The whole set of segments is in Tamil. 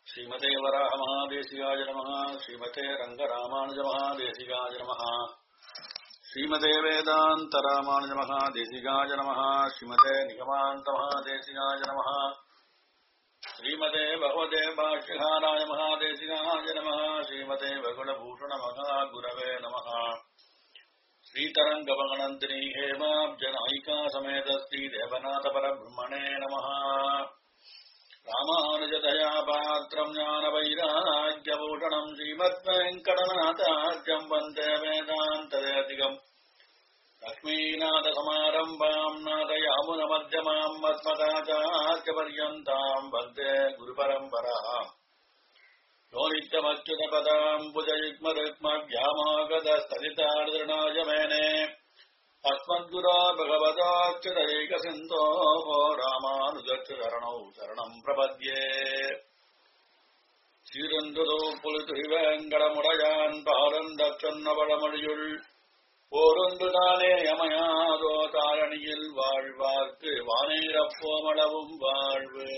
ஸ்ரீமதே வராக மகாதேசிகாய நமः ஸ்ரீமதே ரங்கராமானுஜ மகாதேசிகாய நமः ஸ்ரீமதே வேதாந்த ராமானுஜ மகாதேசிகாய நமः ஸ்ரீமதே நிகமாந்த மகாதேசிகாய நமः ஸ்ரீமதே பகவதே பாஷ்யகாராய மகாதேசிகாய நமः ஸ்ரீமதே வகுலபூஷண மகாகுரவே நமः श्रीतरङ्गमगणन्तिनी हेमाब्जनायिका समेत श्रीदेवनाथपरब्रह्मणे नमः रामानुजतया पात्रम् ज्ञानवैराग्यभूषणम् श्रीमद्वेङ्कटनाथार्यम् वन्दे वेदान्तदेधिकम् लक्ष्मीनाथसमारम्भाम् नाथयामुनमध्यमाम् मत्मदाचार्यपर्यन्ताम् वन्दे गुरुपरम्पराम् नो नित्यमच्युतपदाम्बुजयुग्मरुक्मव्यामागतस्तदितार्दृणाय मेने अस्मद्गुरा भगवदाच्युतैकसिन्धो रामानुजच्युतरणौ शरणम् प्रपद्ये சீரந்துதோ புலிதுரிவேங்கடமுடையான் பாரந்தச் சொன்ன பழமொழியுள் ஓரொன்று தானே யமயாதோ தாரணியில் வாழ்வார்க்கு வானீரப்போமளவும் வாழ்வு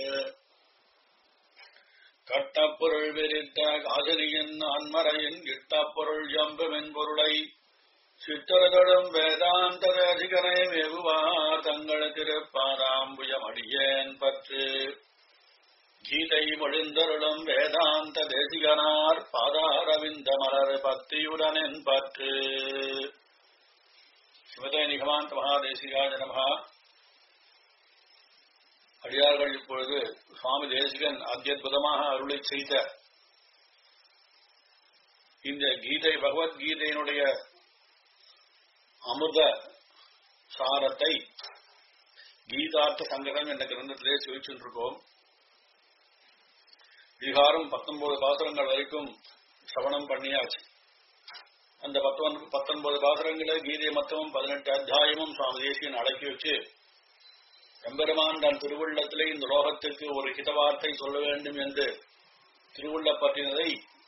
கட்டப்பொருள் விரித்த காதலியின் அன்மறையின் கிட்டப்பொருள் எம்புமென் பொருளை சித்தரதொடும் வேதாந்த தேசிகனை வெகுவார் தங்கள் திருப்பாதாம்புயம் அடியேன் பற்று கீதை மொழிந்தருளும் வேதாந்த தேசிகனார் பாதாரவிந்த மலர் பக்தியுடனின் பற்று சிவதே நிகமாந்த மகாதேசிகாய நமகா அடியார்கள் இப்பொழுது சுவாமி தேசிகன் அத்தியுதமாக அருளை செய்த இந்த கீதை பகவத்கீதையினுடைய அமிர்த சாரத்தை கீதார்த்த சங்கடம் என்ற கிரந்தத்திலே சுவிச்சுருக்கோம் விகாரம் பத்தொன்பது பாசுரங்கள் வரைக்கும் சவணம் பண்ணியாச்சு அந்த பத்தொன்பது பாசுரங்களே கீதை மொத்தமும் பதினெட்டு அத்தியாயமும் சுவாமி தேசியன் அடக்கி வச்சு எம்பெருமான் தன் திருவுள்ளத்திலே இந்த லோகத்திற்கு ஒரு ஹிதவார்த்தை சொல்ல வேண்டும் என்று திருவுள்ளப்பட்டினதை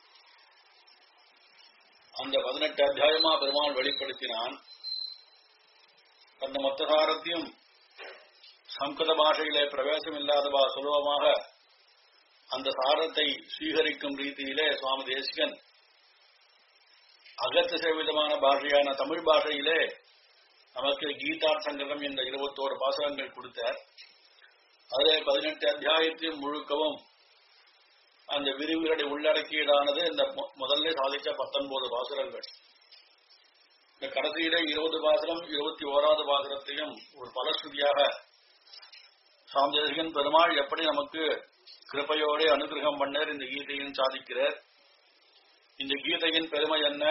அந்த பதினெட்டு அத்தியாயமா பெருமாள் வெளிப்படுத்தினான் அந்த மொத்த சாரத்தையும் சம்ஸ்கிருத பாஷையிலே பிரவேசம் இல்லாதவா சுலபமாக அந்த சாரத்தை சுவீகரிக்கும் ரீதியிலே சுவாமி தேசிகன் அகத்த சேவிதமான பாஷையான தமிழ் பாஷையிலே நமக்கு கீதார் சங்கரம் என்ற இருபத்தோரு பாசகங்கள் கொடுத்தார் அதில் பதினெட்டு அத்தியாயத்தையும் முழுக்கவும் அந்த விரிவுகளை உள்ளடக்கியதானது இந்த முதல்ல சாதித்த பத்தொன்பது பாசுரங்கள் இந்த கடைசியில இருபது பாசுரம் இருபத்தி ஓராவது பாசுரத்தையும் ஒரு பலஸ்ருதியாக சாந்தேசிகன் பெருமாள் எப்படி நமக்கு கிருப்பையோட அனுகிரகம் பண்ணார் இந்த கீதையின் சாதிக்கிறார் இந்த கீதையின் பெருமை என்ன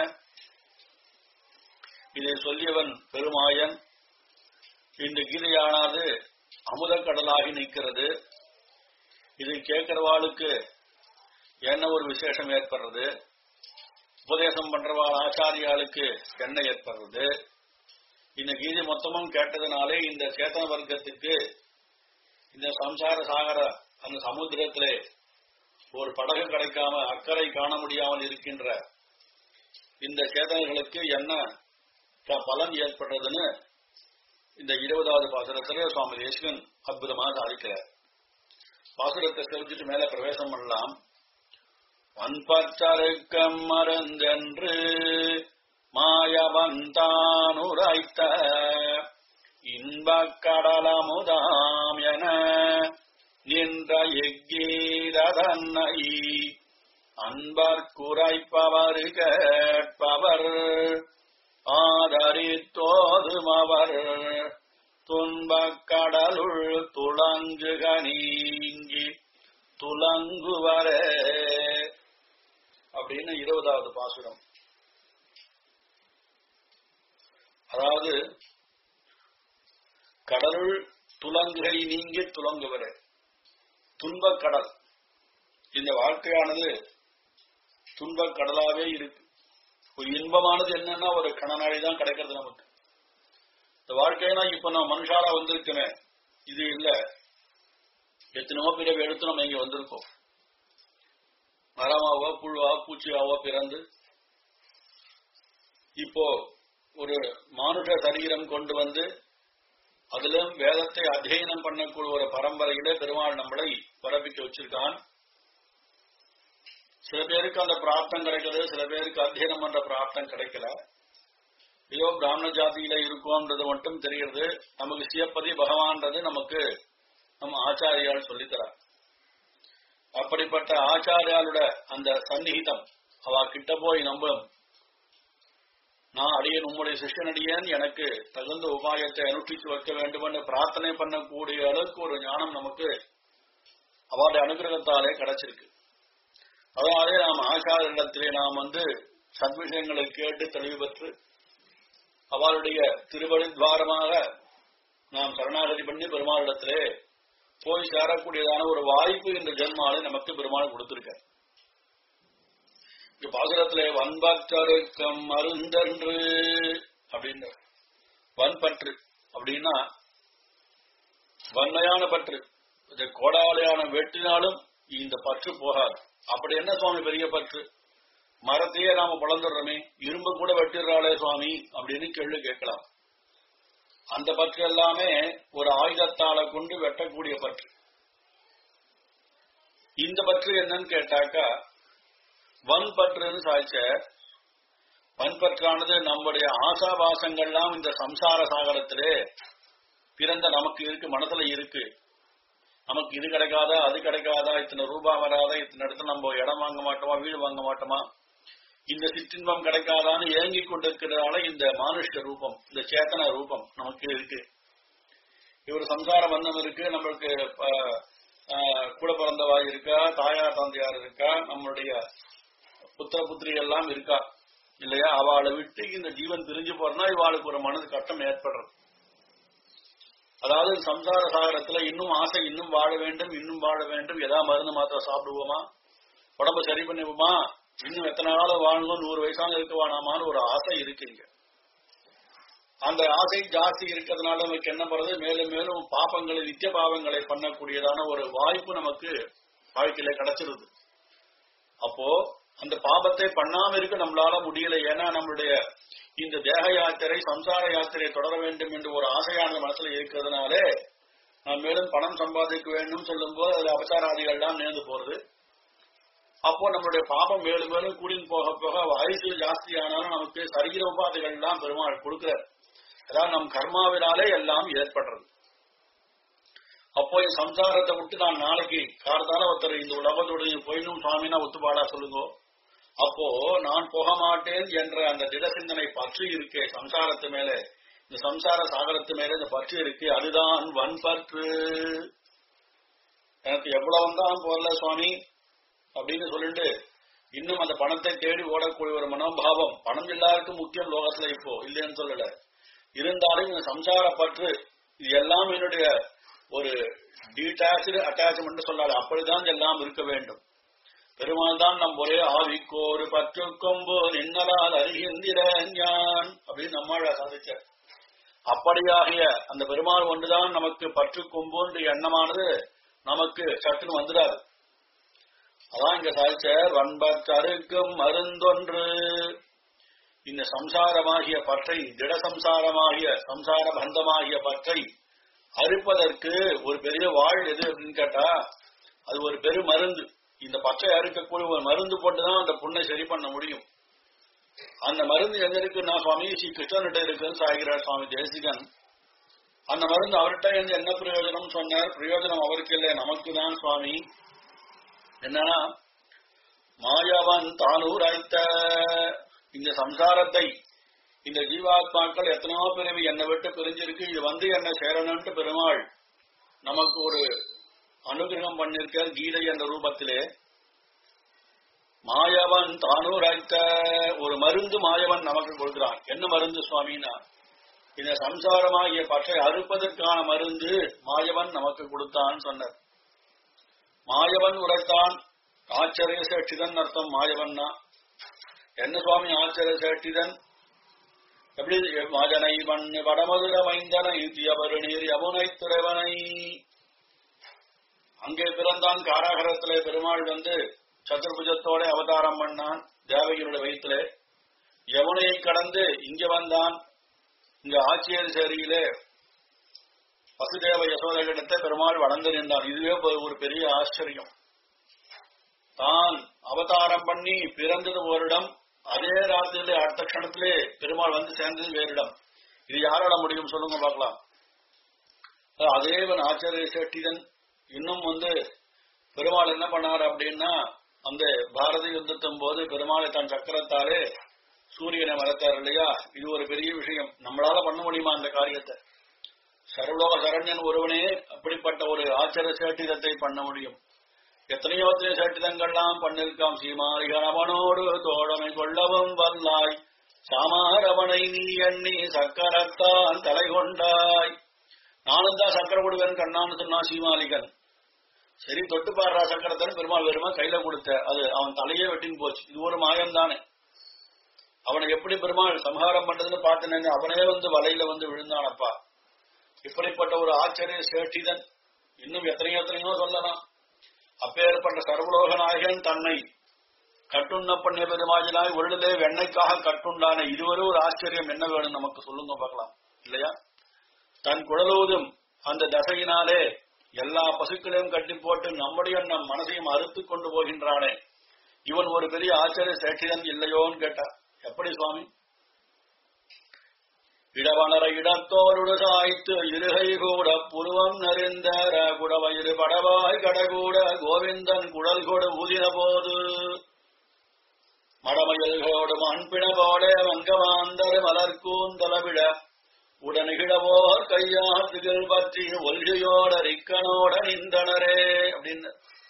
இதை சொல்லியவன் பெருமாயன் இந்த கீதையானது அமுத கடலாகி நிற்கிறது இதை கேட்கிறவாளுக்கு என்ன ஒரு விசேஷம் ஏற்படுறது உபதேசம் பண்றவாள் ஆச்சாரியாளுக்கு என்ன ஏற்படுறது இந்த கீதை மொத்தமும் கேட்டதுனாலே இந்த சேத்தன வர்க்கத்துக்கு இந்த சம்சார சாகர அந்த சமுத்திரத்திலே ஒரு படகு கிடைக்காம அக்கறை காண முடியாமல் இருக்கின்ற இந்த சேதனைகளுக்கு என்ன பலன் ஏற்படுறதுன்னு இந்த இருபதாவது பாசுரத்துல சுவாமி தேசிகன் அற்புதமாக சாதிக்கிறார் பாசுரத்தை செலுத்திட்டு மேல பிரவேசம் பண்ணலாம் வன்பற்றருக்கம் மருந்தென்று மாயவந்தானுரைத்த இன்பக் கடலமுதாம் என நின்ற எக்கீரதன்னை அன்பர் குறைப்பவர் கேட்பவர் ஆதரித்தோதும் அவர் துன்பக் கடலுள் துளங்குக நீங்கி துலங்குவரே அப்படின்னு இருபதாவது பாசுரம் அதாவது கடலுள் துலங்குகை நீங்கி துலங்குவரே துன்பக் கடல் இந்த வாழ்க்கையானது துன்பக் கடலாவே இருக்கு ஒரு இன்பமானது என்னன்னா ஒரு கணநாடி தான் கிடைக்கிறது நமக்கு இந்த வாழ்க்கைனா இப்ப நம்ம மனுஷாரா வந்திருக்கமே இது இல்ல எத்தனையோ பிறகு எடுத்து நம்ம இங்க வந்திருக்கோம் மரமாவோ புழுவா பூச்சியாவோ பிறந்து இப்போ ஒரு மானுஷ சரீரம் கொண்டு வந்து அதிலும் வேதத்தை அத்தியனம் பண்ணக்கூடிய ஒரு பரம்பரையிலே பெருமாள் நம்மளை பரப்பிக்க வச்சிருக்கான் சில பேருக்கு அந்த பிராப்தம் கிடைக்குது சில பேருக்கு அத்தியனம் பண்ற பிராப்தம் கிடைக்கல ஏதோ பிராமண ஜாதியில இருக்கோன்றது மட்டும் தெரிகிறது நமக்கு சிவப்பதி பகவான்றது நமக்கு நம்ம ஆச்சாரியால் சொல்லித்தரார் அப்படிப்பட்ட ஆச்சாரியாலோட அந்த சந்நிகிதம் அவ கிட்ட போய் நம்ம நான் அடியேன் உம்முடைய சிஷ்யனடியேன் எனக்கு தகுந்த உபாயத்தை அனுஷ்டித்து வைக்க வேண்டும் என்று பிரார்த்தனை பண்ணக்கூடிய அளவுக்கு ஒரு ஞானம் நமக்கு அவருடைய அனுகிரகத்தாலே கிடைச்சிருக்கு அதனாலே நாம் ஆச்சாரியிடத்திலே நாம் வந்து சத்விஷயங்களை கேட்டு தெளிவு பெற்று அவளுடைய திருவழி துவாரமாக நாம் சரணாகதி பண்ணி பெருமாளிடத்திலே போய் சேரக்கூடியதான ஒரு வாய்ப்பு இந்த ஜென்மாவை நமக்கு பெருமாள் கொடுத்திருக்க இங்க பாசுரத்திலே வன்பற்றருக்கம் மருந்தன்று அப்படின்னு வன்பற்று அப்படின்னா வன்மையான பற்று இந்த கோடாலையான வெட்டினாலும் இந்த பற்று போகாது அப்படி என்ன சுவாமி பெரிய பற்று மரத்தையே நாம பிளந்துடுறோமே இரும்பு கூட வெட்டிடுறாளே சுவாமி அப்படின்னு கேள்வி கேட்கலாம் அந்த பற்று எல்லாமே ஒரு ஆயுதத்தால கொண்டு வெட்டக்கூடிய பற்று இந்த பற்று என்னன்னு கேட்டாக்கா வன் பற்றுன்னு சாய்ச்ச வன்பற்றானது நம்முடைய ஆசாபாசங்கள்லாம் இந்த சம்சார சாகரத்திலே பிறந்த நமக்கு இருக்கு மனசுல இருக்கு நமக்கு இது கிடைக்காதா அது கிடைக்காதா இத்தனை ரூபா வராதா இத்தனை இடத்துல நம்ம இடம் வாங்க மாட்டோமா வீடு வாங்க மாட்டோமா இந்த சிற்றின்பம் கிடைக்காதான்னு ஏங்கி கொண்டிருக்கிறதால இந்த மானுஷ ரூபம் இந்த சேத்தன ரூபம் நமக்கு இருக்கு இவர் சம்சார பந்தம் இருக்கு நம்மளுக்கு அஹ், அஹ், கூட பிறந்தவா இருக்கா தாயார் தந்தையார் இருக்கா நம்மளுடைய புத்திர புத்திரி எல்லாம் இருக்கா இல்லையா அவளை விட்டு இந்த ஜீவன் பிரிஞ்சு போறனா இவாளுக்கு ஒரு மனது கட்டம் ஏற்படுறது அதாவது சம்சார சாகரத்துல இன்னும் ஆசை இன்னும் வாழ வேண்டும் இன்னும் வாழ வேண்டும் ஏதா மருந்து மாத்திரம் சாப்பிடுவோமா உடம்ப சரி பண்ணுவோமா இன்னும் எத்தனை நாள் வாழணும் நூறு வயசாக இருக்க வேணாமான்னு ஒரு ஆசை இருக்குங்க அந்த ஆசை ஜாஸ்தி இருக்கிறதுனால நமக்கு என்ன பண்றது மேலும் மேலும் பாப்பங்களை நித்திய பாவங்களை பண்ணக்கூடியதான ஒரு வாய்ப்பு நமக்கு வாழ்க்கையில கிடைச்சிருது அப்போ அந்த பாபத்தை பண்ணாம இருக்க நம்மளால முடியல ஏன்னா நம்மளுடைய இந்த தேக யாத்திரை சம்சார யாத்திரை தொடர வேண்டும் என்று ஒரு ஆசையானது மனசுல இருக்கிறதுனாலே நாம் மேலும் பணம் சம்பாதிக்க வேண்டும் சொல்லும் போது அது அபசாராதிகள்லாம் நேர்ந்து போறது அப்போ நம்மளுடைய பாபம் மேலும் மேலும் கூடின்னு போக போக வயசு ஜாஸ்தி ஆனாலும் நமக்கு சரீர உபாதைகள் எல்லாம் பெருமாள் கொடுக்கிறார் அதாவது நம் கர்மாவினாலே எல்லாம் ஏற்படுறது அப்போ என் சம்சாரத்தை விட்டு நான் நாளைக்கு காரத்தால ஒருத்தர் இந்த உலகத்தோடைய போயினும் சுவாமினா ஒத்துப்பாடா சொல்லுங்க அப்போ நான் போக மாட்டேன் என்ற அந்த திட சிந்தனை பற்று இருக்கே சம்சாரத்து மேல இந்த சம்சார சாகரத்து மேல இந்த பற்று இருக்கு அதுதான் வன்பற்று எனக்கு எவ்வளவு வந்தாலும் போறல சுவாமி அப்படின்னு சொல்லிட்டு இன்னும் அந்த பணத்தை தேடி ஓடக்கூடிய ஒரு மனோபாவம் பணம் எல்லாருக்கும் முக்கியம் லோகத்துல இப்போ இல்லைன்னு சொல்லல இருந்தாலும் இந்த சம்சார பற்று இது எல்லாம் என்னுடைய ஒரு டீட்டாச்சு அட்டாச்மெண்ட் சொல்லாது அப்படிதான் எல்லாம் இருக்க வேண்டும் பெருமாள் தான் நம் ஒரே ஆவிக்கோரு பற்று கொம்பு நின்னலால் அறிகின்ற ஞான் அப்படின்னு நம்மாழ சாதிச்சார் அப்படியாகிய அந்த பெருமாள் ஒன்றுதான் நமக்கு பற்று கொம்புன்ற எண்ணமானது நமக்கு சட்டுன்னு வந்துடாது அதான் இங்க சாதிச்சார் வன்பற்றருக்கும் மருந்தொன்று இந்த சம்சாரமாகிய பற்றை திட சம்சாரமாகிய சம்சார பந்தமாகிய பற்றை அறுப்பதற்கு ஒரு பெரிய வாழ் எது அப்படின்னு கேட்டா அது ஒரு பெரு மருந்து இந்த பச்சை அறுக்கக்கூடிய ஒரு மருந்து போட்டுதான் அந்த புண்ணை சரி பண்ண முடியும் அந்த மருந்து எங்க இருக்குன்னா சுவாமி ஸ்ரீ கிருஷ்ணன்கிட்ட இருக்குன்னு சாகிறார் சுவாமி தேசிகன் அந்த மருந்து அவர்கிட்ட இருந்து என்ன பிரயோஜனம் சொன்னார் பிரயோஜனம் அவருக்கு இல்லை நமக்கு தான் சுவாமி என்னன்னா மாயவன் தான் உரைத்த இந்த சம்சாரத்தை இந்த ஜீவாத்மாக்கள் எத்தனையோ பிறவி என்னை விட்டு பிரிஞ்சிருக்கு இது வந்து என்ன சேரணும்ட்டு பெருமாள் நமக்கு ஒரு அனுகிரகம் பண்ணிருக்கார் கீதை என்ற ரூபத்திலே மாயவன் தானூராய்த்த ஒரு மருந்து மாயவன் நமக்கு கொடுக்கிறான் என்ன மருந்து சுவாமினா இந்த சம்சாரமாகிய பற்றை அறுப்பதற்கான மருந்து மாயவன் நமக்கு கொடுத்தான் சொன்னார் மாயவன் உரைத்தான் ஆச்சரிய சேட்சிதன் அர்த்தம் மாயவன்னா என்ன சுவாமி ஆச்சரிய சேட்சிதன் எப்படி மகனை மண் வடமதுர மைந்தனை தியபருநீர் யமுனை துறைவனை அங்கே பிறந்தான் காராகரத்திலே பெருமாள் வந்து சதுர்புஜத்தோட அவதாரம் பண்ணான் தேவகியோட வயிற்றிலே யமுனையை கடந்து இங்க வந்தான் இங்க ஆட்சியர் சேரியிலே வசுதேவ யசோதகிடத்தை பெருமாள் வளர்ந்து நின்றான் இதுவே ஒரு பெரிய ஆச்சரியம் தான் அவதாரம் பண்ணி பிறந்தது ஓரிடம் அதே ராத்திரியிலே அடுத்த க்ஷணத்திலே பெருமாள் வந்து சேர்ந்தது வேறிடம் இது யாரால முடியும் சொல்லுங்க பார்க்கலாம் அதேவன் ஆச்சாரிய சேட்டிதன் இன்னும் வந்து பெருமாள் என்ன பண்ணார் அப்படின்னா அந்த பாரத யுத்தத்தின் போது பெருமாளை தன் சக்கரத்தாலே சூரியனை மறைத்தார் இல்லையா இது ஒரு பெரிய விஷயம் நம்மளால பண்ண முடியுமா அந்த காரியத்தை சர்வலோக சரண்யன் ஒருவனே அப்படிப்பட்ட ஒரு ஆச்சரிய சேட்டிதத்தை பண்ண முடியும் எத்தனையோ எத்தனையோ சேட்டிதங்கள்லாம் பண்ணிருக்காம் சீமாரிகணவனோடு தோழமை கொள்ளவும் வல்லாய் சாமாரவனை நீ எண்ணி சக்கரத்தான் தலை கொண்டாய் நானும் தான் சக்கர கொடுவேன் கண்ணான்னு சொன்னான் சீமாலிகன் சரி தொட்டு பாடுறா சக்கரத்தன் பெருமாள் வருமா கையில கொடுத்த அது அவன் தலையே வெட்டின்னு போச்சு இது ஒரு மாயம் தானே அவனை எப்படி பெருமாள் சம்ஹாரம் பண்றதுன்னு பார்த்தேன்னு அவனே வந்து வலையில வந்து விழுந்தானப்பா இப்படிப்பட்ட ஒரு ஆச்சரிய சேட்டிதன் இன்னும் எத்தனையோ எத்தனையோ சொல்லலாம் அப்பேற்பட்ட சர்வலோக நாயகன் தன்னை கட்டுண்ண பண்ணிய பெருமாஜனாய் உருளிலே வெண்ணைக்காக கட்டுண்டான இதுவரை ஒரு ஆச்சரியம் என்ன வேணும் நமக்கு சொல்லுங்க பார்க்கலாம் இல்லையா தன் குழலூதும் அந்த தசையினாலே எல்லா பசுக்களையும் கட்டி போட்டு நம்முடைய நம் மனசையும் அறுத்து கொண்டு போகின்றானே இவன் ஒரு பெரிய ஆச்சரிய சேட்டிதன் இல்லையோன்னு கேட்டா எப்படி சுவாமி இடவனர இடத்தோருடு சாய்த்து இருகை கூட புருவம் நெறிந்தர குடவயிறு படவாய் கடகூட கோவிந்தன் குழல் கொடு ஊதின போது மடமயல்களோடு மண்பிண போல வங்கமாந்தர் மலர்கூந்தளவிட உடனிகிடவோர் கையாத்துகள் பற்றி ஒல்கையோட ரிக்கனோட நின்றனரே அப்படின்னு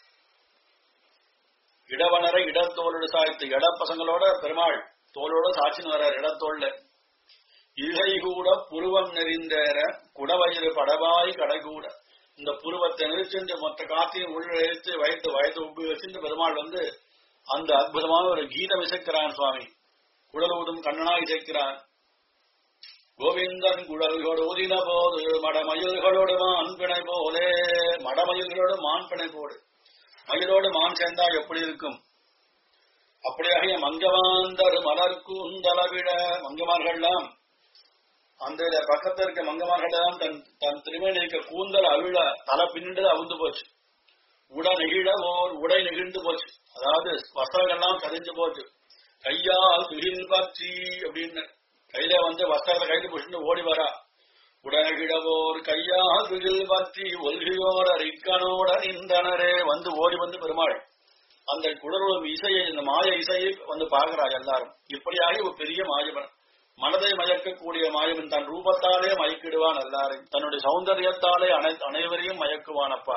இடவனரை இடத்தோளோடு சாய்த்து இட பசங்களோட பெருமாள் தோளோட சாட்சின்னு வர்றார் இடத்தோல்ல இகை கூட புருவம் நெறிந்தேற குடவயிறு படவாய் கடைகூட இந்த புருவத்தை நெரிச்சுட்டு மொத்த காத்தையும் உள்ள இழுத்து வயத்து வயது உப்பி வச்சுட்டு பெருமாள் வந்து அந்த அற்புதமான ஒரு கீதம் இசைக்கிறான் சுவாமி குழல் ஊதும் கண்ணனாய் இசைக்கிறான் கோவிந்தன் குழல்களோடு ஊதின போது மடமயில்களோடு மான் பிணை போலே மடமயில்களோடு மான் பிணை போடு மயிலோடு மான் சேர்ந்தா எப்படி இருக்கும் அப்படியாக மங்கவாந்தர் மலர்கூந்தளவிட மங்கமார்கள்லாம் அந்த பக்கத்துல இருக்க மங்கமார்கள் தன் தன் திருமணிக்க கூந்தல் அவிழ தலை பின்னிட்டு அவுந்து போச்சு உட நெகிழ ஓர் உடை நெகிழ்ந்து போச்சு அதாவது வஸ்திரங்கள்லாம் கதிஞ்சு போச்சு கையால் துகில் பற்றி அப்படின்னு கையில வந்து வஸ்திரத்தை கையில புடிச்சுட்டு ஓடி வரா உடனகிடவோர் கையால் துகில் பற்றி ஒல்கையோட ரிக்கனோட நின்றனரே வந்து ஓடி வந்து பெருமாள் அந்த குடலும் இசையை இந்த மாய இசையை வந்து பார்க்கிறா எல்லாரும் இப்படியாக ஒரு பெரிய மாயவன் மனதை மயக்கக்கூடிய மாயவன் தன் ரூபத்தாலே மயக்கிடுவான் எல்லாரையும் தன்னுடைய சௌந்தரியத்தாலே அனை அனைவரையும் மயக்குவான் அப்பா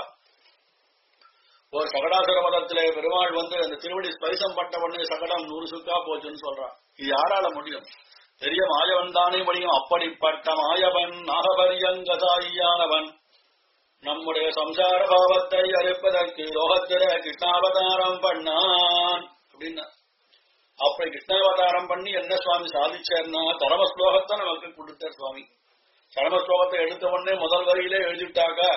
ஒரு சகடாசுர மதத்திலே பெருமாள் வந்து அந்த திருவடி ஸ்பரிசம் பட்ட உடனே சகடம் நூறு சுக்கா போச்சுன்னு சொல்றான் இது யாரால முடியும் பெரிய மாயவன் தானே முடியும் அப்படிப்பட்ட மாயவன் நாகபரியங்கதாயியானவன் நம்முடைய சம்சார பாவத்தை அழிப்பதற்கு லோகத்தில கிருஷ்ணாவதாரம் பண்ணான் அப்படின்னா அப்படி கிருஷ்ணாவதாரம் பண்ணி என்ன சுவாமி சாதிச்சார்னா தரம ஸ்லோகத்தை நமக்கு கொடுத்தார் சுவாமி தரம ஸ்லோகத்தை எடுத்த உடனே முதல் வரியிலே எழுதிட்டாக்கா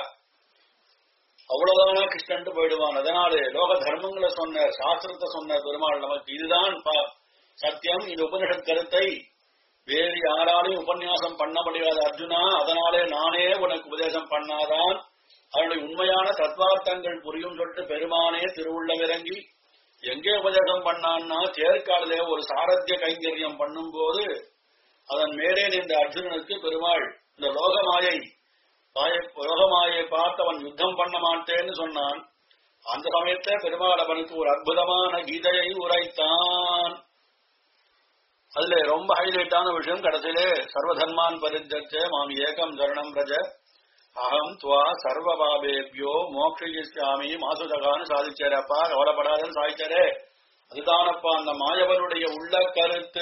அவ்வளவுதானா கிருஷ்ணன்ட்டு போயிடுவான் அதனாலே லோக தர்மங்களை சொன்ன சாஸ்திரத்தை சொன்ன பெருமாள் நமக்கு இதுதான் சத்தியம் இந்த உபனிஷத் கருத்தை வேறு யாராலையும் உபன்யாசம் பண்ண முடியாத அர்ஜுனா அதனாலே நானே உனக்கு உபதேசம் பண்ணாதான் அவனுடைய உண்மையான தத்வார்த்தங்கள் புரியும் சொல்லிட்டு பெருமானே திருவுள்ளவிறங்கி எங்கே உபதேசம் பண்ணான்னா தேர்காலிலே ஒரு சாரத்திய கைங்கரியம் பண்ணும் போது அதன் மேலே நின்ற அர்ஜுனனுக்கு பெருமாள் இந்த லோகமாயை லோகமாயை பார்த்து அவன் யுத்தம் பண்ண மாட்டேன்னு சொன்னான் அந்த சமயத்தை பெருமாள் அவனுக்கு ஒரு அற்புதமான கீதையை உரைத்தான் அதுல ரொம்ப ஹைலைட்டான விஷயம் கடைசியிலே சர்வதர்மான் பரித்தே மாம் ஏகம் தருணம் ரஜ அகம் துவா சர்வ பாபேபியோ மோக்ஷியாமி மாசுதகான்னு சாதிச்சாரப்பா கவலைப்படாதன்னு சாதிச்சாரே அதுதானப்பா அந்த மாயவனுடைய உள்ள கருத்து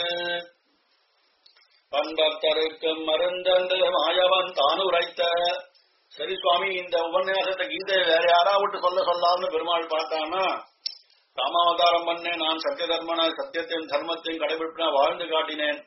பண்பத்தருக்கு மருந்தன்று மாயவன் தான் உரைத்த சரி சுவாமி இந்த உபன்யாசத்தை கீதை வேற யாரா விட்டு சொல்ல சொல்லாம்னு பெருமாள் பார்த்தானா ராமாவதாரம் பண்ணேன் நான் சத்திய தர்மன சத்தியத்தையும் தர்மத்தையும் கடைபிடிப்பினா வாழ்ந்து காட்டினேன்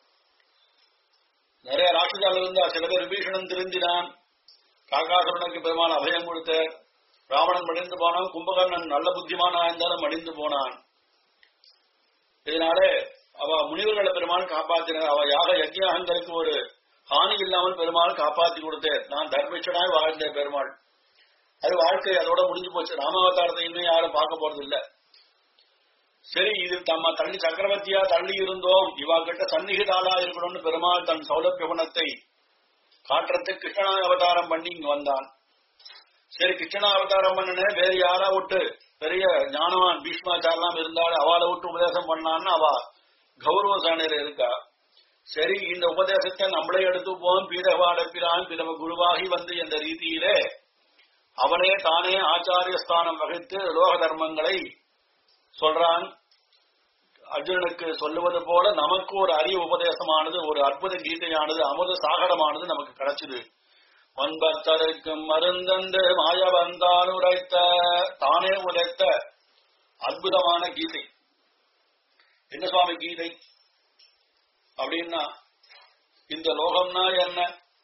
நிறைய ராட்சசால இருந்தா சில பேர் விபீஷணன் திருந்தினான் காகாசுரனுக்கு பெருமாள் அபயம் கொடுத்த ராவணன் மடிந்து போனான் கும்பகர்ணன் நல்ல புத்திமானா இருந்தாலும் மடிந்து போனான் இதனாலே அவ முனிவர்களை பெருமாள் காப்பாத்தினார் அவ யாக யஜ்யாகங்களுக்கு ஒரு ஹானி இல்லாமல் பெருமாள் காப்பாத்தி கொடுத்தேன் நான் தர்மிச்சனாய் வாழ்ந்தேன் பெருமாள் அது வாழ்க்கை அதோட முடிஞ்சு போச்சு ராமாவதாரத்தை இன்னும் யாரும் பார்க்க போறது இல்ல சரி இது நம்ம தள்ளி சக்கரவர்த்தியா தள்ளி இருந்தோம் இவா கிட்ட சந்நிகிதாளா இருக்கணும்னு பெருமாள் தன் சௌலபிய குணத்தை காட்டுறதுக்கு கிருஷ்ணா அவதாரம் பண்ணி இங்க வந்தான் சரி கிருஷ்ணா அவதாரம் பண்ணனே வேற யாரா விட்டு பெரிய ஞானவான் பீஷ்மாச்சாரெல்லாம் இருந்தாலும் அவளை விட்டு உபதேசம் பண்ணான்னு அவ கௌரவ சாணையில இருக்கா சரி இந்த உபதேசத்தை நம்மளே எடுத்துப்போம் பீடவாடப்பிரான் பிறவ குருவாகி வந்து என்ற ரீதியிலே அவனே தானே ஆச்சாரிய ஸ்தானம் வகித்து லோக தர்மங்களை சொல்றான் அர்ஜுனனுக்கு சொல்லுவது போல நமக்கு ஒரு அரிய உபதேசமானது ஒரு அற்புத கீதையானது அமுத சாகரமானது நமக்கு கிடைச்சது ஒன்பத்தருக்கும் மருந்தந்து மாயவந்தான் உரைத்த தானே உரைத்த அற்புதமான கீதை என்ன சுவாமி கீதை அப்படின்னா இந்த லோகம்னா என்ன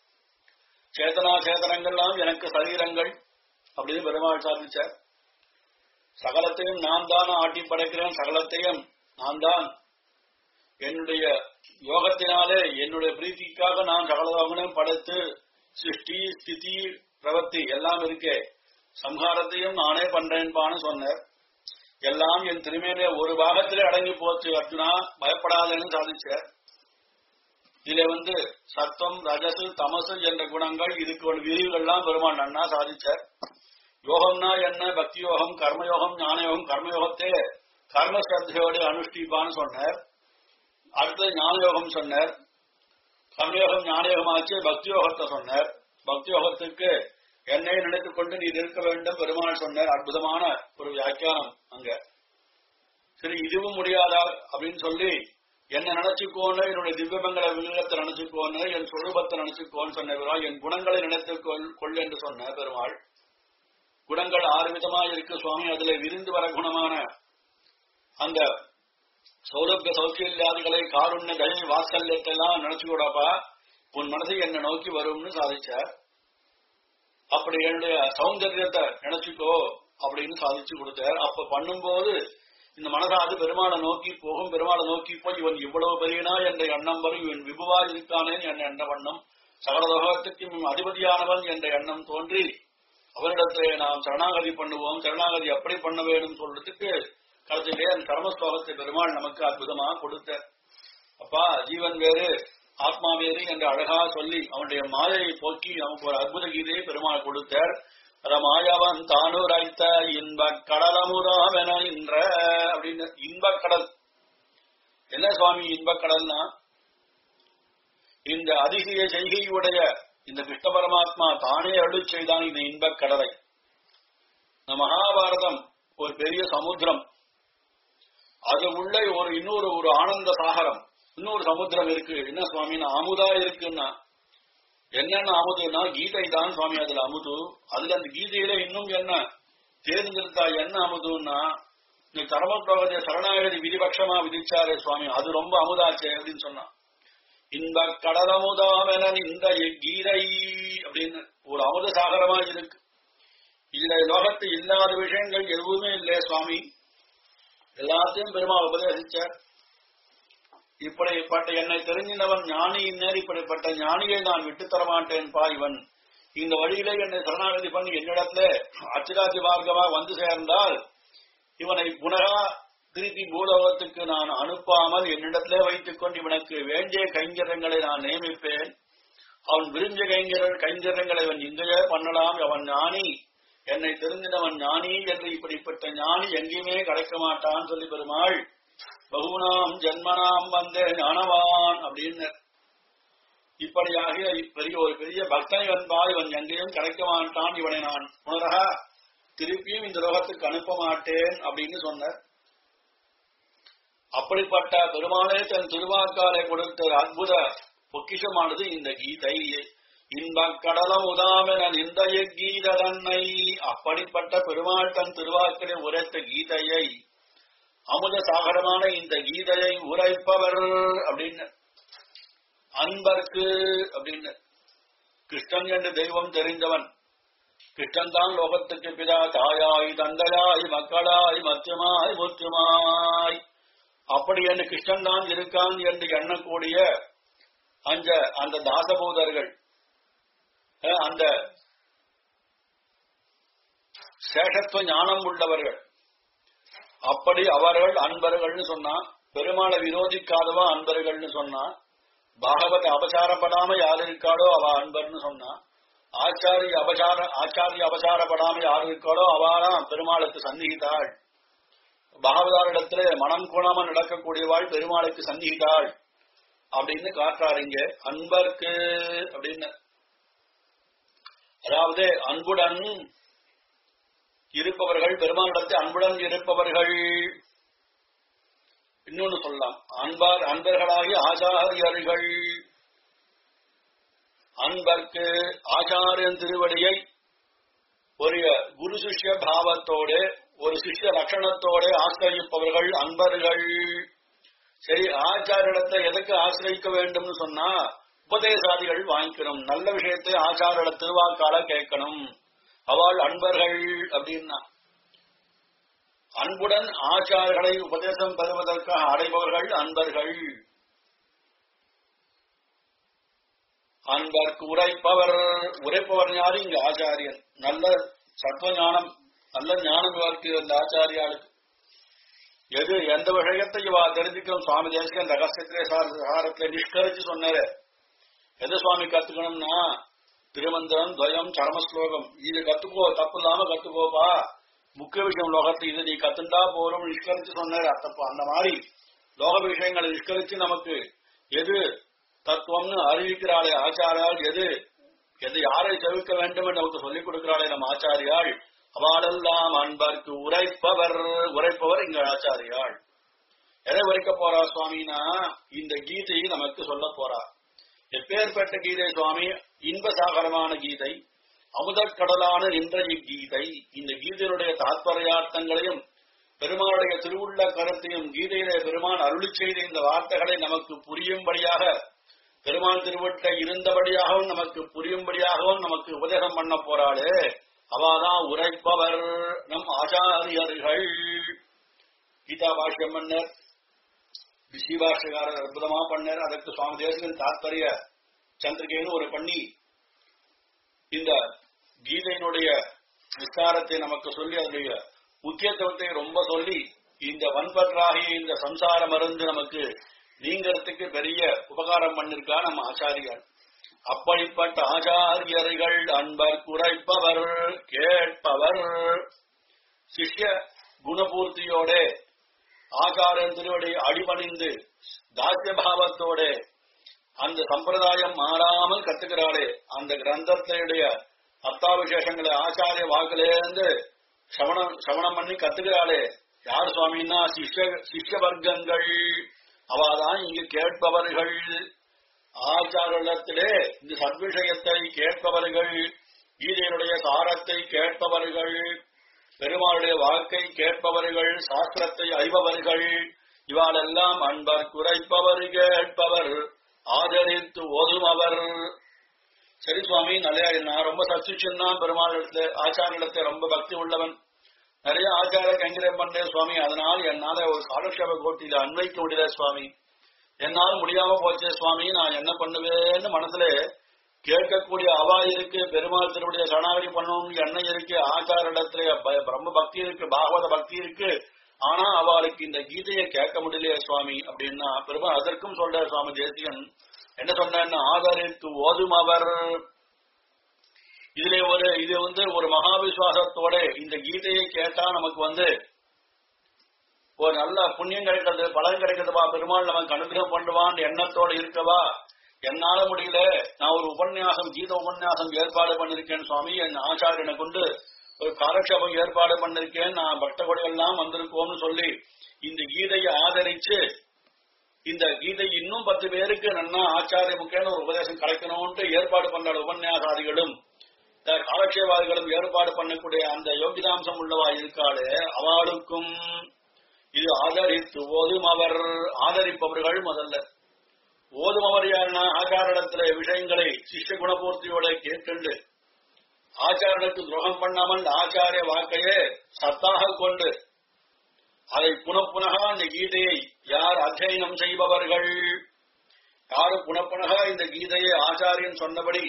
சேதனா சேதனங்கள்லாம் எனக்கு சரீரங்கள் அப்படின்னு பெருமாள் சாதிச்சார் சகலத்தையும் நான் தான் ஆட்டி படைக்கிறேன் சகலத்தையும் நான் தான் என்னுடைய யோகத்தினாலே என்னுடைய பிரீத்திக்காக நான் சகலவாகனையும் படைத்து சிருஷ்டி ஸ்திதி பிரவர்த்தி எல்லாம் இருக்கே சம்ஹாரத்தையும் நானே பண்றேன்பான்னு சொன்னார் எல்லாம் என் திருமையிலே ஒரு பாகத்திலே அடங்கி போச்சு அர்ஜுனா பயப்படாதேன்னு சாதிச்சார் இதுல வந்து சத்தம் ரஜசு தமசு என்ற குணங்கள் இதுக்கு ஒரு விரிவுகள்லாம் பெருமாள் நன்னா சாதிச்சார் யோகம்னா என்ன பக்தி யோகம் கர்மயோகம் ஞானயோகம் கர்மயோகத்தே கர்ம ஸ்ரத்தையோடு அனுஷ்டிப்பான்னு சொன்னார் அடுத்தது ஞானயோகம் சொன்னார் கர்மயோகம் ஞானயோகமாச்சு பக்தி யோகத்தை சொன்னார் பக்தி யோகத்துக்கு என்னை நினைத்துக் கொண்டு நீ இருக்க வேண்டும் பெருமாள் சொன்னார் அற்புதமான ஒரு வியாக்கியானம் அங்க சரி இதுவும் முடியாதா அப்படின்னு சொல்லி என்ன நினைச்சுக்கோன்னு என்னுடைய திவ்யமங்கல வில்லத்தை நினைச்சுக்கோன்னு என் சொரூபத்தை நினைச்சுக்கோன்னு சொன்ன பெருமாள் என் குணங்களை நினைத்துக் கொள் கொள் என்று சொன்ன பெருமாள் குணங்கள் ஆறு விதமா இருக்கு சுவாமி அதுல விரிந்து வர குணமான அந்த சௌலபிய சௌக்கியல்லாதிகளை காருண்ய தயை வாத்சல்யத்தை எல்லாம் நினைச்சுக்கூடாப்பா உன் மனசை என்ன நோக்கி வரும்னு சாதிச்சார் அப்படி என்னுடைய சௌந்தரியத்தை நினைச்சுக்கோ அப்படின்னு சாதிச்சு கொடுத்தார் அப்ப பண்ணும்போது இந்த மனசாது பெருமாளை நோக்கி போகும் பெருமாளை நோக்கி போய் இவன் இவ்வளவு பெரியனா என்ற எண்ணம் வரும் இவன் விபுவா இருக்கானேன் என்ற எண்ண வண்ணம் சகலலோகத்துக்கு இவன் அதிபதியானவன் என்ற எண்ணம் தோன்றி அவரிடத்திலே நாம் சரணாகதி பண்ணுவோம் சரணாகதி எப்படி பண்ண வேண்டும் சொல்றதுக்கு கருத்திலே அந்த கர்மஸ்லோகத்தை பெருமாள் நமக்கு அற்புதமா கொடுத்த அப்பா ஜீவன் வேறு ஆத்மா வேறு என்று அழகா சொல்லி அவனுடைய மாயையை போக்கி நமக்கு ஒரு அற்புத கீதையை பெருமாள் கொடுத்தார் ரமாயவன் தானுரைத்த இன்ப கடலமுதாவென என்ற அப்படின்னு இன்பக் கடல் என்ன சுவாமி இன்பக் கடல்னா இந்த அதிசய செய்கையுடைய இந்த கிருஷ்ண பரமாத்மா தானே அருள் செய்தான் இந்த இன்பக் கடலை இந்த மகாபாரதம் ஒரு பெரிய சமுத்திரம் அது உள்ள ஒரு இன்னொரு ஒரு ஆனந்த சாகரம் இன்னொரு சமுத்திரம் இருக்கு என்ன சுவாமின்னா அமுதா இருக்குன்னா என்னென்ன அமுதுன்னா கீதை தான் சுவாமி அதுல அமுது அதுல அந்த கீதையில இன்னும் என்ன தேர்ந்தெடுத்தா என்ன அமுதுன்னா இந்த கர்மப்ரவத சரணாகதி விதிபட்சமா விதிச்சாரே சுவாமி அது ரொம்ப அமுதாச்சே அப்படின்னு சொன்னான் இந்த கடலமுதாமென இந்த கீதை அப்படின்னு ஒரு அமுத சாகரமா இருக்கு இதுல லோகத்து இல்லாத விஷயங்கள் எதுவுமே இல்லை சுவாமி எல்லாத்தையும் பெருமாள் உபதேசிச்சார் இப்படிப்பட்ட என்னை தெரிஞ்சினவன் ஞானியின் நேர் இப்படிப்பட்ட ஞானியை நான் விட்டு தரமாட்டேன் பா இவன் இந்த வழியிலே என்னை சரணாகதி பண்ணி என்னிடத்துல அச்சிராஜி மார்க்கமா வந்து சேர்ந்தால் இவனை புனகா திருப்பி பூலோகத்துக்கு நான் அனுப்பாமல் என்னிடத்திலே வைத்துக் கொண்டு இவனுக்கு வேண்டிய கைங்கரங்களை நான் நியமிப்பேன் அவன் விரும்பிய கைங்கர கைங்கரங்களை அவன் இங்கேயே பண்ணலாம் அவன் ஞானி என்னை தெரிந்தினவன் ஞானி என்று இப்படிப்பட்ட ஞானி எங்கேயுமே கிடைக்க மாட்டான் சொல்லி பெருமாள் பகுனாம் ஜன்மனாம் வந்தே ஞானவான் அப்படின்னு இப்படியாக பெரிய ஒரு பெரிய பக்தனை வன்பா இவன் எங்கேயும் கிடைக்க மாட்டான் இவனை நான் புனரக திருப்பியும் இந்த லோகத்துக்கு அனுப்ப மாட்டேன் அப்படின்னு சொன்னார் அப்படிப்பட்ட பெருமாளே தன் திருவாக்காலை கொடுத்த அற்புத பொக்கிஷமானது இந்த கீதை இன்பக் கடலம் உதாமென நிந்தைய கீததன்னை அப்படிப்பட்ட பெருமாள் தன் திருவாக்கிலே உரைத்த கீதையை அமுத சாகரமான இந்த கீதையை உரைப்பவர் அப்படின்னு அன்பர்க்கு அப்படின்னு கிருஷ்ணன் என்று தெய்வம் தெரிந்தவன் கிருஷ்ணன் தான் லோகத்துக்கு பிதா தாயாய் தந்தையாய் மக்களாய் மத்தியமாய் முத்தியமாய் அப்படி என்று கிருஷ்ணன் தான் இருக்கான் என்று எண்ணக்கூடிய அந்த அந்த தாசபூதர்கள் அஹ், அந்த சேஷத்துவ ஞானம் உள்ளவர்கள் அப்படி அவர்கள் அன்பர்கள்னு சொன்னா பெருமாளை விரோதிக்காதவா அன்பர்கள்னு சொன்னா பாகவத அபசாரப்படாம யார் இருக்காளோ அவ அன்பர்னு சொன்னா ஆச்சாரிய அபசார ஆச்சாரிய அபசாரப்படாம யார் இருக்காளோ அவதான் பெருமாளுக்கு சந்நிகிதாள் பாகவதாரிடத்துல மனம் குணமா நடக்கக்கூடியவாள் பெருமாளுக்கு சந்நிகிதாள் அப்படின்னு காட்டுறாருங்க அன்பர்க்கு அப்படின்னு அதாவது அன்புடன் இருப்பவர்கள் பெருமானிடத்தில் அன்புடன் இருப்பவர்கள் இன்னொன்னு சொல்லலாம் அன்பார் அன்பர்களாகிய ஆச்சாரியர்கள் அன்பர்க்கு ஆச்சாரியன் திருவடியை ஒரு குரு சிஷ்ய பாவத்தோடு ஒரு சிஷ்ய லட்சணத்தோடு ஆசிரியப்பவர்கள் அன்பர்கள் சரி ஆச்சாரிடத்தை எதுக்கு ஆசிரியிக்க வேண்டும்னு சொன்னா உபதேசாதிகள் வாங்கிக்கணும் நல்ல விஷயத்தை ஆச்சாரிட திருவாக்கால கேட்கணும் அவள் அன்பர்கள் அப்படின்னா அன்புடன் ஆச்சாரர்களை உபதேசம் பெறுவதற்காக அடைபவர்கள் அன்பர்கள் அன்பர்க்கு உரைப்பவர் உரைப்பவர் யாரு இங்க ஆச்சாரியன் நல்ல சத்துவ ஞானம் நல்ல ஞானம் இவருக்கு இந்த ஆச்சாரியாளுக்கு எது எந்த விஷயத்தை இவா தெரிஞ்சுக்கணும் சுவாமி தேசிகன் ரகசியத்திலே சாரத்துல நிஷ்கரிச்சு சொன்னாரு எது சுவாமி கத்துக்கணும்னா திருமந்திரம் துவயம் சரமஸ்லோகம் இது கத்துக்கோ தப்பு இல்லாம கத்துக்கோப்பா முக்கிய விஷயம் லோகத்தை இது நீ கத்துண்டா போறோம் நிஷ்கரிச்சு சொன்னாரு அத்தப்போ அந்த மாதிரி லோக விஷயங்களை நிஷ்கரிச்சு நமக்கு எது தத்துவம்னு அறிவிக்கிறாளே ஆச்சாரியால் எது எது யாரை தவிர்க்க வேண்டும் என்று நமக்கு சொல்லிக் கொடுக்கிறாளே நம்ம ஆச்சாரியாள் அவளெல்லாம் அன்பர்க்கு உரைப்பவர் உரைப்பவர் இங்க ஆச்சாரியாள் எதை உரைக்க போறா சுவாமினா இந்த கீதையை நமக்கு சொல்ல போறா எப்பேற்பட்ட கீதை சுவாமி இன்பசாகரமான கீதை அமுதக்கடலான இன்றைய கீதை இந்த கீதையினுடைய தாத்பரியார்த்தங்களையும் பெருமாளுடைய திருவுள்ள கருத்தையும் கீதையிலே பெருமான் அருளி செய்த இந்த வார்த்தைகளை நமக்கு புரியும்படியாக பெருமான் திருவட்ட இருந்தபடியாகவும் நமக்கு புரியும்படியாகவும் நமக்கு உபதேசம் பண்ண போறாளே அவாதான் உரைப்பவர் நம் ஆச்சாரியர்கள் கீதா பாஷ்யம் பண்ணர் ரிஷி பாஷ்யக்காரர் அற்புதமா பண்ணார் அதற்கு சுவாமி தேசகன் தாத்பரிய சந்திரிகைன்னு ஒரு பண்ணி இந்த கீதையினுடைய விஸ்தாரத்தை நமக்கு சொல்லி அதனுடைய முக்கியத்துவத்தை ரொம்ப சொல்லி இந்த வன்பற்றாகிய இந்த சம்சார மருந்து நமக்கு நீங்கிறதுக்கு பெரிய உபகாரம் பண்ணிருக்கா நம்ம ஆச்சாரியார் அப்படிப்பட்ட ஆச்சாரியர்கள் அன்பர் குறைப்பவர் கேட்பவர் சிஷ்ய குணபூர்த்தியோட ஆச்சாரியன் திருவடி அடிபணிந்து தாசிய பாவத்தோட அந்த சம்பிரதாயம் மாறாமல் கத்துக்கிறாளே அந்த கிரந்தத்தினுடைய அர்த்தாவிசேஷங்களை ஆச்சாரிய வாக்குலேருந்து சவணம் சவணம் பண்ணி கத்துக்கிறாளே யார் சுவாமின்னா சிஷ்ய சிஷ்ய வர்க்கங்கள் அவாதான் இங்கு கேட்பவர்கள் ஆச்சாரத்திலே இந்த சத்விஷயத்தை கேட்பவர்கள் கீதையினுடைய சாரத்தை கேட்பவர்கள் பெருமாளுடைய வாக்கை கேட்பவர்கள் சாஸ்திரத்தை அறிபவர்கள் இவாளெல்லாம் அன்பர் குறைப்பவர் கேட்பவர் ஆதரித்து ஓதுமவர் சரி சுவாமி நல்ல நான் ரொம்ப சச்சுச்சுன்னா பெருமாள் இடத்துல ஆச்சார இடத்துல ரொம்ப பக்தி உள்ளவன் நிறைய ஆச்சார கைங்கரியம் பண்றேன் சுவாமி அதனால் என்னால ஒரு காலக்ஷேப கோட்டியில அன்வைக்க முடியல சுவாமி என்னால் முடியாம போச்சே சுவாமி நான் என்ன பண்ணுவேன்னு மனசுல கேட்கக்கூடிய அவா இருக்கு பெருமாள் திருவுடைய சரணாகதி பண்ணணும் எண்ணெய் இருக்கு ஆச்சார இடத்துல ப- பிரம்ம பக்தி இருக்கு பாகவத பக்தி இருக்கு ஆனா அவளுக்கு இந்த கீதையை கேட்க முடியலையே சுவாமி அப்படின்னா பெருமாள் அதற்கும் சொல்ற சுவாமி தேசிகன் என்ன சொன்னா ஆதரித்து ஓதும் அவர் இதுல ஒரு இது வந்து ஒரு மகாவிசுவாசத்தோட இந்த கீதையை கேட்டா நமக்கு வந்து ஒரு நல்ல புண்ணியம் கிடைக்கிறது பலன் கிடைக்கிறதுவா பெருமாள் நமக்கு அனுகிரகம் பண்ணுவான் எண்ணத்தோட இருக்கவா என்னால முடியல நான் ஒரு உபன்யாசம் கீத உபன்யாசம் ஏற்பாடு பண்ணிருக்கேன் சுவாமி என் ஆச்சாரியனை கொண்டு ஒரு காலக்ஷேபம் ஏற்பாடு பண்ணிருக்கேன் நான் பக்த கொடியெல்லாம் வந்திருக்கோம்னு சொல்லி இந்த கீதையை ஆதரிச்சு இந்த கீதை இன்னும் பத்து பேருக்கு நன்னா ஆச்சாரிய முக்கியமான ஒரு உபதேசம் கிடைக்கணும்ட்டு ஏற்பாடு பண்ற உபன்யாசாதிகளும் இந்த காலக்ஷேபாதிகளும் ஏற்பாடு பண்ணக்கூடிய அந்த யோகிதாம்சம் உள்ளவா இருக்காளே அவளுக்கும் இது ஆதரித்து ஓதும் அவர் ஆதரிப்பவர்கள் முதல்ல ஓதுமவர் யாருன்னா ஆச்சாரிடத்துல விஷயங்களை சிஷ்ய குணபூர்த்தியோட கேட்டுண்டு ஆச்சாரனுக்கு துரோகம் பண்ணாமல் ஆச்சாரிய வாக்கையே சத்தாக கொண்டு அதை புனப்புனக அந்த கீதையை யார் அத்தியனம் செய்பவர்கள் யாரு புனப்புனக இந்த கீதையை ஆச்சாரியன் சொன்னபடி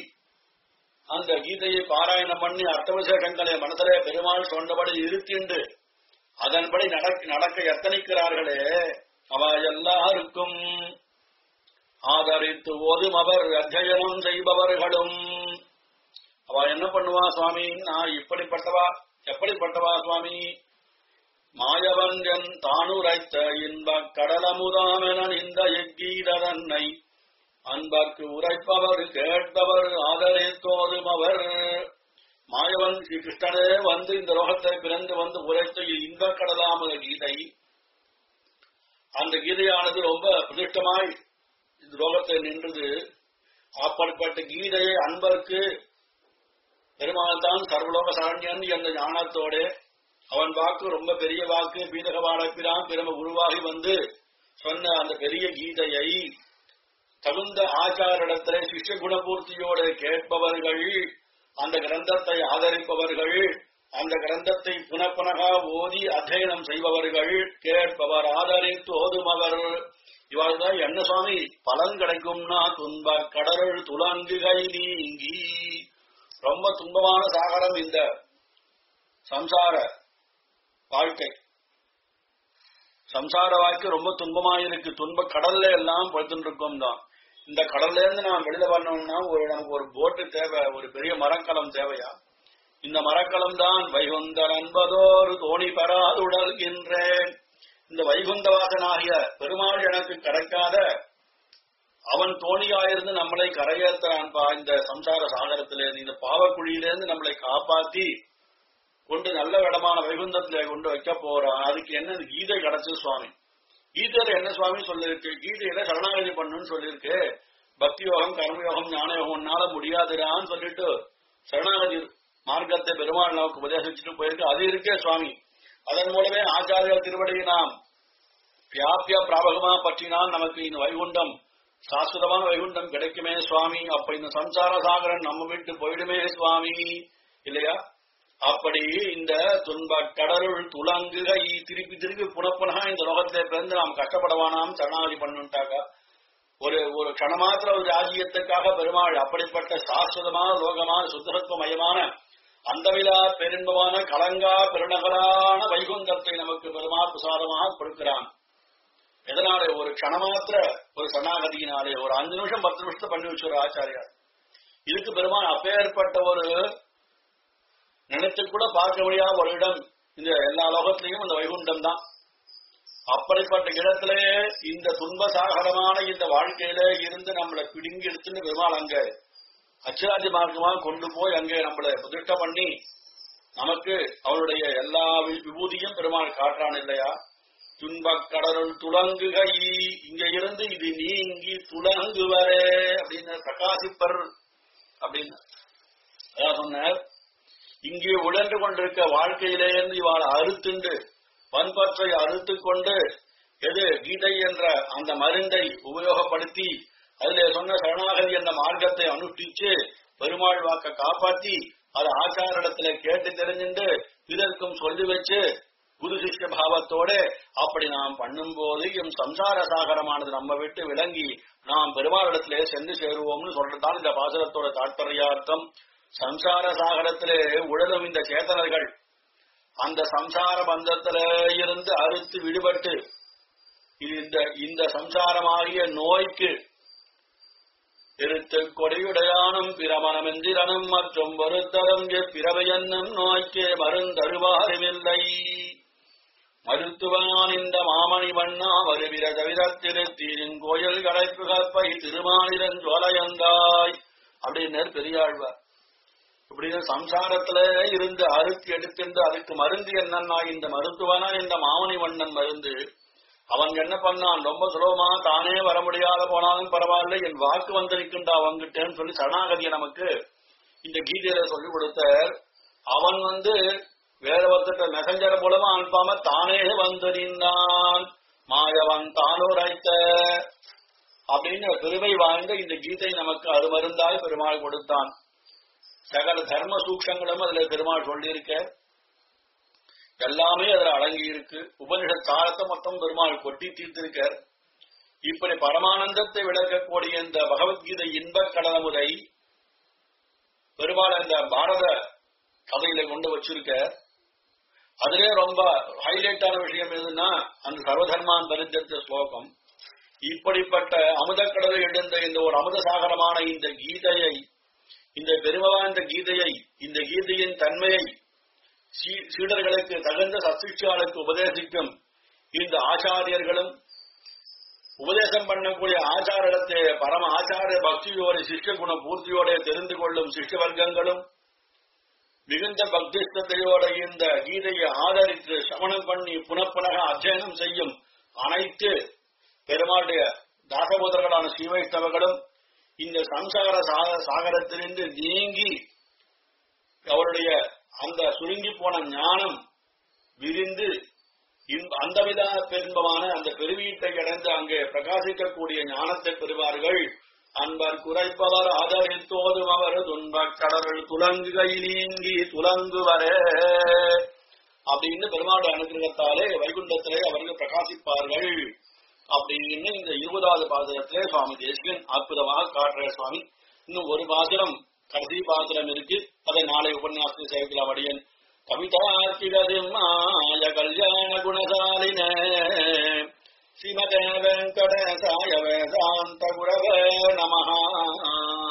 அந்த கீதையை பாராயணம் பண்ணி அர்த்த விசேஷங்களை மனதிலே பெருமாள் சொன்னபடி இருத்திண்டு அதன்படி நடக்க நடக்க எத்தனைக்கிறார்களே அவ எல்லாருக்கும் ஆதரித்து ஓதும் அவர் அத்தியனம் செய்பவர்களும் அவ என்ன பண்ணுவா சுவாமி நான் இப்படிப்பட்டவா எப்படிப்பட்டவா சுவாமி மாயவஞ்சன் தானுரைத்த இன்பக் கடலமுதாமென இந்த எக்கீதரன்னை அன்பர்க்கு உரைப்பவர் கேட்பவர் ஆதரித்தோதும் அவர் மாயவன் ஸ்ரீ கிருஷ்ணனே வந்து இந்த லோகத்தை பிறந்து வந்து உரைத்த இன்பக் கடலாமுத கீதை அந்த கீதையானது ரொம்ப பிரதிஷ்டமாய் இந்த லோகத்தை நின்றது அப்படிப்பட்ட கீதையை அன்பருக்கு பெருமாள் தான் சர்வலோக சரண்யன் என்ற ஞானத்தோட அவன் வாக்கு ரொம்ப பெரிய வாக்கு பீதக வாழப்பிரான் பிறம உருவாகி வந்து சொன்ன அந்த பெரிய கீதையை தகுந்த ஆச்சாரிடத்திலே சிஷ்ய குணபூர்த்தியோட கேட்பவர்கள் அந்த கிரந்தத்தை ஆதரிப்பவர்கள் அந்த கிரந்தத்தை புனப்புனகா ஓதி அध्यயனம் செய்பவர்கள் கேட்பவர் ஆதரித்து ஓதுமவர் இவாள் தான் என்ன சுவாமி பலன் கிடைக்கும்னா துன்ப கடலுள் துலங்குகை நீங்கி ரொம்ப துன்பமான சாகரம் இந்த சம்சார வாழ்க்கை சம்சார வாழ்க்கை ரொம்ப துன்பமாயிருக்கு துன்ப கடல்ல எல்லாம் படுத்துட்டு இருக்கோம் தான் இந்த கடல்ல இருந்து நாம் வெளியில வரணும்னா ஒரு நமக்கு ஒரு போட்டு தேவை ஒரு பெரிய மரக்கலம் தேவையா இந்த மரக்கலம் தான் வைகுந்தர் என்பதோர் தோணி பெறாதுடல்கின்றேன் இந்த வைகுந்தவாசனாகிய பெருமாள் எனக்கு கிடைக்காத அவன் தோணியாயிருந்து நம்மளை கரையேற்றான்பா இந்த சம்சார சாகரத்திலிருந்து இந்த பாவக்குழியிலிருந்து நம்மளை காப்பாத்தி கொண்டு நல்ல இடமான வைகுந்தத்திலே கொண்டு வைக்க போறான் அதுக்கு என்ன கீதை கிடைச்சது சுவாமி கீதையில என்ன சுவாமி சொல்லிருக்கு கீதையில சரணாகதி பண்ணுன்னு சொல்லியிருக்கு பக்தி யோகம் கர்மயோகம் ஞான யோகம்னால முடியாதுடான்னு சொல்லிட்டு சரணாகதி மார்க்கத்தை பெருமாள் நமக்கு உபதேசிச்சுட்டு போயிருக்கு அது இருக்கே சுவாமி அதன் மூலமே ஆச்சாரியர் திருவடியை நாம் வியாபிய பிராபகமா பற்றினால் நமக்கு இந்த வைகுண்டம் சாஸ்வதமான வைகுண்டம் கிடைக்குமே சுவாமி அப்ப இந்த சம்சார சாகரன் நம்ம விட்டு போயிடுமே சுவாமி இல்லையா அப்படி இந்த துன்ப கடலுள் துலங்குகை திருப்பி திருப்பி புனப்புனகா இந்த லோகத்திலே பிறந்து நாம் கஷ்டப்படவானாம் சரணாகதி பண்ணுட்டாக்கா ஒரு ஒரு கணமாத்திர ஒரு ராஜ்யத்துக்காக பெருமாள் அப்படிப்பட்ட சாஸ்வதமான லோகமான சுத்தத்துவமயமான அந்தவிழா பெருன்பமான கலங்கா பெருநகரான வைகுந்தத்தை நமக்கு பெருமாள் பிரசாதமாக கொடுக்கிறான் எதனாலே ஒரு கணமாத்திர ஒரு சரணாகதியினாலே ஒரு அஞ்சு நிமிஷம் பத்து நிமிஷத்தை பண்ணி வச்சுரு ஆச்சாரியார் இதுக்கு பெருமாள் அப்பேற்பட்ட ஒரு நினைத்து கூட பார்க்க முடியாத ஒரு இடம் இந்த எல்லா லோகத்திலையும் இந்த வைகுண்டம் தான் அப்படிப்பட்ட இடத்திலே இந்த துன்பசாகரமான இந்த வாழ்க்கையில இருந்து நம்மளை பிடுங்கி எடுத்துன்னு பெருமாள் அங்க அச்சராஜ மார்க்கமாக கொண்டு போய் அங்கே நம்மளை பிரதிஷ்ட பண்ணி நமக்கு அவருடைய எல்லா வி- விபூதியும் பெருமாள் காட்டுறான் இல்லையா துன்பக் கடலுள் துலங்குகை இங்க இருந்து இது நீங்கி துலங்குவரே அப்படின்னு பிரகாசிப்பர் அப்படின்னு அதான் சொன்னார் இங்கே உழன்று கொண்டிருக்க வாழ்க்கையிலேருந்து இவாள் அறுத்துண்டு வன்பற்றை அறுத்து கொண்டு எது கீதை என்ற அந்த மருந்தை உபயோகப்படுத்தி அதிலே சொன்ன சரணாகதி என்ற மார்க்கத்தை அனுஷ்டிச்சு பெருமாள் வாக்க காப்பாத்தி அது ஆச்சாரிடத்துல கேட்டு தெரிஞ்சுண்டு பிறர்க்கும் சொல்லி வச்சு குரு சிஷ்ய பாவத்தோட அப்படி நாம் பண்ணும்போது எம் சம்சார சாகரமானது நம்ம விட்டு விளங்கி நாம் பெருமாளிடத்திலே சென்று சேருவோம்னு சொல்றதுதான் இந்த பாசுரத்தோட தாற்பயார்த்தம் சம்சார சாகரத்திலே உழலும் இந்த சேத்தனர்கள் அந்த சம்சார பந்தத்தில இருந்து அறுத்து விடுபட்டு இந்த இந்த சம்சாரமாகிய நோய்க்கு இருத்து கொடையுடையானும் பிரமணமெந்திரனும் மற்றும் வருத்தரம் பிறவையன்னும் நோய்க்கே மருந்தருவாருமில்லை மருத்துவான் இந்த மாமணி வண்ணா வருவிர தவிரத்திருத்தீரின் கோயில் கடைப்பு கற்பை திருமாலிரன் ஜோலையந்தாய் அப்படின்னு பெரியாழ்வார் இப்படின்னு சம்சாரத்துல இருந்து அறுத்து எடுத்துட்டு அதுக்கு மருந்து என்னன்னா இந்த மருத்துவனா இந்த மாமணி வண்ணன் மருந்து அவன் என்ன பண்ணான் ரொம்ப சுலபமா தானே வர முடியாத போனாலும் பரவாயில்ல என் வாக்கு வந்திருக்குண்டா அவங்கிட்டேன்னு சொல்லி சரணாகதியை நமக்கு இந்த கீதையில சொல்லி கொடுத்தார் அவன் வந்து வேற ஒருத்தர் மெசஞ்சர் மூலமா அனுப்பாம தானே வந்து நின்றான் மாயவன் தானுரைத்த அப்படின்னு பெருமை வாய்ந்த இந்த கீதை நமக்கு அது மருந்தாய் பெருமாள் கொடுத்தான் சகல தர்ம சூக்ஷங்களும் அதுல பெருமாள் சொல்லியிருக்க எல்லாமே அதுல அடங்கி இருக்கு உபனிஷத் சாரத்தை மொத்தம் பெருமாள் கொட்டி தீர்த்திருக்கார் இப்படி பரமானந்தத்தை விளக்கக்கூடிய இந்த பகவத்கீதை இன்பக் கடலமுதை பெருமாள் அந்த பாரத கதையில கொண்டு வச்சிருக்க அதிலே ரொம்ப ஹைலைட்டான விஷயம் எதுன்னா அந்த சர்வதர்மான் பரித்தத்த ஸ்லோகம் இப்படிப்பட்ட அமுதக்கடலை எழுந்த இந்த ஒரு அமுத சாகரமான இந்த கீதையை இந்த பெருமவாய்ந்த கீதையை இந்த கீதையின் தன்மையை சீ- சீடர்களுக்கு தகுந்த சசிஷ்டாளுக்கு உபதேசிக்கும் இந்த ஆச்சாரியர்களும் உபதேசம் பண்ணக்கூடிய ஆச்சாரத்தை பரம ஆச்சாரிய பக்தியோட சிஷ்ட குண பூர்த்தியோட தெரிந்து கொள்ளும் சிஷ்ட வர்க்கங்களும் மிகுந்த பக்திஸ்தத்தையோட இந்த கீதையை ஆதரித்து சமணம் பண்ணி புனப்புனக அத்தியனம் செய்யும் அனைத்து பெருமாளுடைய தாசபோதர்களான ஸ்ரீவைஷ்ணவர்களும் இந்த சம்சார சா- சாகரத்திலிருந்து நீங்கி அவருடைய அந்த சுருங்கி போன ஞானம் விரிந்து இந்த- அந்த வித பெரும்பமான அந்த பெருவீட்டை அடைந்து அங்கே பிரகாசிக்கக்கூடிய ஞானத்தை பெறுவார்கள் அன்பர் குறைப்பவர் ஆதரித்தோதும் அவர் துன்பக் கடவுள் துலங்குகை நீங்கி துலங்குவரே அப்படின்னு பெருமாளுடைய அனுகிரகத்தாலே வைகுண்டத்திலே அவர்கள் பிரகாசிப்பார்கள் அப்படின்னு இந்த இருபதாவது பாசுரத்திலே சுவாமி தேசிகன் அற்புதமாக காட்டுற சுவாமி இன்னும் ஒரு பாசுரம் கடைசி பாசுரம் இருக்கு அதை நாளை உபன்யாசத்தை சேவிக்கலாம் அடியன் கவிதார்த்திகதிம்மாய கல்யாண குணசாலின ஸ்ரீமதே வெங்கடேசாய வேதாந்த குரவே நமஹா